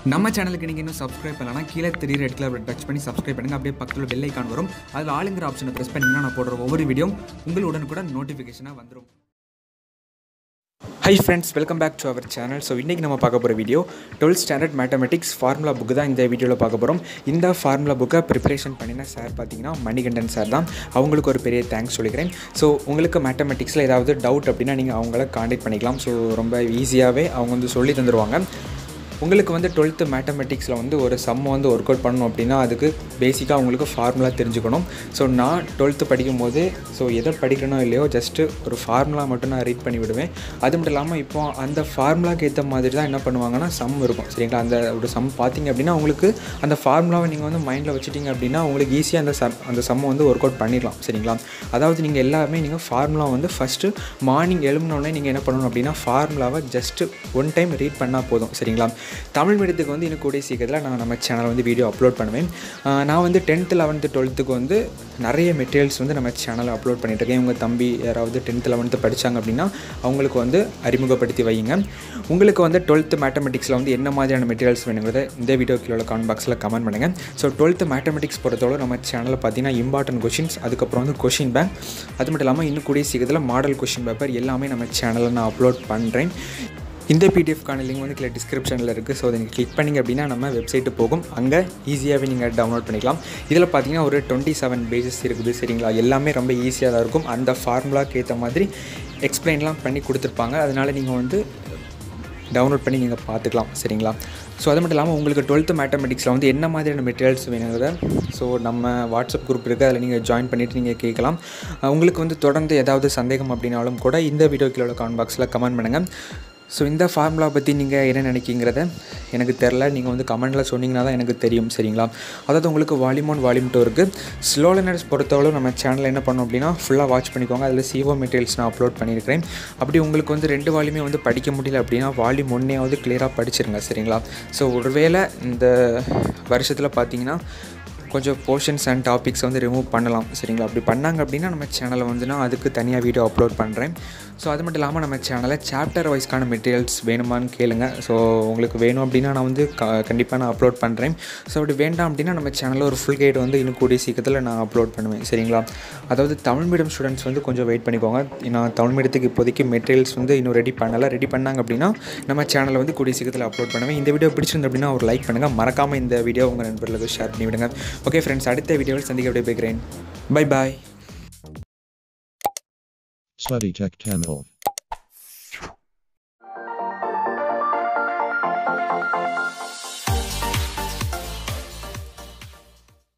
நம்ம சேனலுக்கு நீங்கள் இன்னும் சப்ஸ்கிரைப் பண்ணலாம் கீழே தெரியுற ரெட் கலர் டச் பண்ணி சப்ஸ்கிரைப் பண்ணுங்கள் அப்படியே பக்கத்தில் பெல் ஐக்கான் வரும் அதில் ஆளுங்கிற ஆப்ஷனை ப்ரெஸ் பண்ணிங்கன்னா நான் போடுற ஒவ்வொரு வீடியோ உங்களுடன் கூட நோட்டிஃபிகேஷனாக வந்துடும் hi friends welcome back to our channel so இன்றைக்கி நம்ம பார்க்க போகிற video twelfth standard mathematics formula book தான் இந்த வீடியோவில் பார்க்க போகிறோம் இந்த ஃபார்முலா புக்கை ப்ரிப்பரேஷன் பண்ணின சார் பார்த்தீங்கன்னா மணிகண்டன் சார் தான் அவங்களுக்கு ஒரு பெரிய தேங்க்ஸ் சொல்லிக்கிறேன் ஸோ உங்களுக்கு மேத்தமெட்டிக்ஸில் ஏதாவது டவுட் அப்படின்னா நீங்கள் அவங்கள காண்டாக்ட் பண்ணிக்கலாம் ஸோ ரொம்ப ஈஸியாகவே அவங்க வந்து சொல்லி தந்துடுவாங்க உங்களுக்கு வந்து டுவெல்த்து மேத்தமெட்டிக்ஸில் வந்து ஒரு சம் வந்து ஒர்க் அவுட் பண்ணணும் அப்படின்னா அதுக்கு பேசிக்காக உங்களுக்கு ஃபார்முலா தெரிஞ்சுக்கணும் ஸோ நான் டுவெல்த்து படிக்கும் போது ஸோ எதை படிக்கணும் இல்லையோ ஜஸ்ட்டு ஒரு ஃபார்முலா மட்டும் நான் ரீட் பண்ணி விடுவேன் அது மட்டும் இல்லாமல் இப்போ அந்த ஃபார்முலாக்கு ஏற்ற மாதிரி தான் என்ன பண்ணுவாங்கன்னா சம் இருக்கும் சரிங்களா அந்த ஒரு சம் பார்த்தீங்க அப்படின்னா உங்களுக்கு அந்த ஃபார்முலாவை நீங்கள் வந்து மைண்டில் வச்சுட்டீங்க அப்படின்னா உங்களுக்கு ஈஸியாக அந்த சம் அந்த சம்மை வந்து ஒர்க் அவுட் பண்ணிடலாம் சரிங்களா அதாவது நீங்கள் எல்லாமே நீங்கள் ஃபார்முலா வந்து ஃபஸ்ட்டு மார்னிங் எழும்பினோடனே நீங்கள் என்ன பண்ணணும் அப்படின்னா ஃபார்முலாவை ஜஸ்ட்டு ஒன் டைம் ரீட் பண்ணால் போதும் சரிங்களா தமிழ் மீடியத்துக்கு வந்து இன்னும் கூடிய சீக்கிரத்தில் நான் நம்ம சேனல் வந்து வீடியோ அப்லோட் பண்ணுவேன் ஆஹ் நான் வந்து டென்த்து லெவன்த்து டுவெல்த்துக்கு வந்து நிறைய மெட்டீரியல்ஸ் வந்து நம்ம சேனலில் அப்லோட் பண்ணிட்டுருக்கேன் உங்கள் தம்பி யாராவது டென்த்து லெவன்த்து படித்தாங்க அப்படின்னா அவங்களுக்கு வந்து அறிமுகப்படுத்தி வைங்க உங்களுக்கு வந்து டுவெல்த்து மேத்தமெட்டிக்ஸில் வந்து என்ன மாதிரியான மெட்டீரியல்ஸ் வேணுங்கிறத இந்த வீடியோ கீழே காமெண்ட் பாக்ஸில் கமெண்ட் பண்ணுங்கள் ஸோ டுவெல்த்து மேத்தமெட்டிக்ஸ் பொறுத்தவரை நம்ம சேனலில் பார்த்தீங்கன்னா இம்பார்ட்டன்ட் கொஷின்ஸ் அதுக்கப்புறம் வந்து கொஷின் பேங்க் அது மட்டும் இல்லாமல் இன்னும் கூடிய சீக்கிரத்தில் மாடல் கொஷின் பேப்பர் எல்லாமே நம்ம சேனலில் நான் அப்லோட் பண்ணுறேன் இந்த பிடிஎஃப்கான லிங்க் வந்து கீழே டிஸ்கிரிப்ஷனில் இருக்குது ஸோ அதை நீங்கள் கிளிக் பண்ணிங்க அப்படின்னா நம்ம வெப்சைட்டு போகும் அங்கே ஈஸியாகவே நீங்கள் டவுன்லோட் பண்ணிக்கலாம் இதில் பார்த்தீங்கன்னா ஒரு டுவெண்ட்டி செவன் பேஜஸ் இருக்குது சரிங்களா எல்லாமே ரொம்ப ஈஸியாக தான் இருக்கும் அந்த ஃபார்முலாக்கு ஏற்ற மாதிரி எக்ஸ்பிளைன்லாம் பண்ணி கொடுத்துருப்பாங்க அதனால் நீங்கள் வந்து டவுன்லோட் பண்ணி நீங்கள் பார்த்துக்கலாம் சரிங்களா ஸோ அது மட்டும் இல்லாமல் உங்களுக்கு டுவெல்த்து மேத்தமெட்டிக்ஸில் வந்து என்ன மாதிரியான மெட்டீரியல்ஸ் வேணுங்கிறத ஸோ நம்ம வாட்ஸ்அப் குரூப் இருக்குது அதில் நீங்கள் ஜாயின் பண்ணிவிட்டு நீங்கள் கேட்கலாம் அஹ் உங்களுக்கு வந்து தொடர்ந்து ஏதாவது சந்தேகம் அப்படின்னாலும் கூட இந்த வீடியோ கீழே கமெண்ட் பாக்ஸில் கமெண்ட் பண்ணுங்கள் ஸோ இந்த ஃபார்முலா பற்றி நீங்கள் என்ன நினைக்கிங்கிறத எனக்கு தெரில நீங்கள் வந்து கமெண்டில் சொன்னீங்கன்னா தான் எனக்கு தெரியும் சரிங்களா அதாவது உங்களுக்கு வால்யூம் ஒன் வால்யூம் டூ இருக்குது ஸ்லோ லேனர்ஸ் பொறுத்தவரை நம்ம சேனலில் என்ன பண்ணோம் அப்படின்னா ஃபுல்லாக வாட்ச் பண்ணிக்கோங்க அதில் சிஓ மெட்டீரியல்ஸ் நான் அப்லோட் பண்ணியிருக்கிறேன் அப்படி உங்களுக்கு வந்து ரெண்டு வால்யூமே வந்து படிக்க முடியல அப்படின்னா வால்யூம் ஒன்றையாவது கிளியராக படிச்சிருங்க சரிங்களா ஸோ ஒருவேளை இந்த வருஷத்தில் பார்த்தீங்கன்னா கொஞ்சம் போர்ஷன்ஸ் அண்ட் டாபிக்ஸ் வந்து ரிமூவ் பண்ணலாம் சரிங்களா அப்படி பண்ணாங்க அப்படின்னா நம்ம சேனலை வந்து நான் அதுக்கு தனியாக வீடியோ அப்லோட் பண்ணுறேன் ஸோ அது மட்டும் இல்லாமல் நம்ம சேனலில் சாப்டர் வைஸ்க்கான மெட்டீரியல்ஸ் வேணுமான்னு கேளுங்க ஸோ உங்களுக்கு வேணும் அப்படின்னா நான் வந்து க கண்டிப்பாக நான் அப்லோட் பண்ணுறேன் ஸோ அப்படி வேண்டாம் அப்படின்னா நம்ம சேனலில் ஒரு ஃபுல் கைடு வந்து இன்னும் கூடிய சீக்கிரத்தில் நான் அப்லோட் பண்ணுவேன் சரிங்களா அதாவது தமிழ் மீடியம் ஸ்டூடெண்ட்ஸ் வந்து கொஞ்சம் வெயிட் பண்ணிக்கோங்க நான் தமிழ் மீடியத்துக்கு இப்போதைக்கு மெட்டீரியல்ஸ் வந்து இன்னும் ரெடி பண்ணலை ரெடி பண்ணாங்க அப்படின்னா நம்ம சேனலில் வந்து கூடிய சீக்கிரத்தில் அப்லோட் பண்ணுவேன் இந்த வீடியோ பிடிச்சிருந்து அப்படின்னா ஒரு லைக் பண்ணுங்கள் மறக்காமல் இந்த வீடியோ உங்கள் நண்பர்களுக்கு ஷேர் பண்ணி விடுங்க ஓகே ஃப்ரெண்ட்ஸ் அடுத்த வீடியோவில் சந்திக்க அப்படியே போய்க்கிறேன் bye bye Study Tech Channel